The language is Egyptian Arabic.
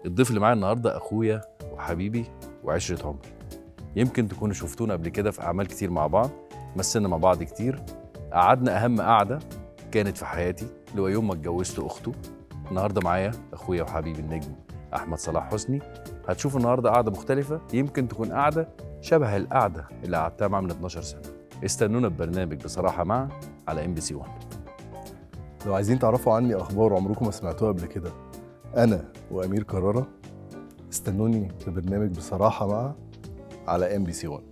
الضيف اللي معايا النهارده اخويا وحبيبي وعشره عمر يمكن تكونوا شفتونا قبل كده في اعمال كتير مع بعض مثلنا مع بعض كتير قعدنا اهم قعده كانت في حياتي اللي هو يوم ما اتجوزت اخته النهارده معايا اخويا وحبيبي النجم احمد صلاح حسني هتشوفوا النهارده قعده مختلفه يمكن تكون قعده شبه القعده اللي قعدتها معاه من 12 سنه استنونا ببرنامج بصراحه مع على ام بي سي 1 لو عايزين تعرفوا عني اخبار عمركم ما سمعتوها قبل كده انا وامير كرارة استنوني في برنامج بصراحه مع على ام بي سي 1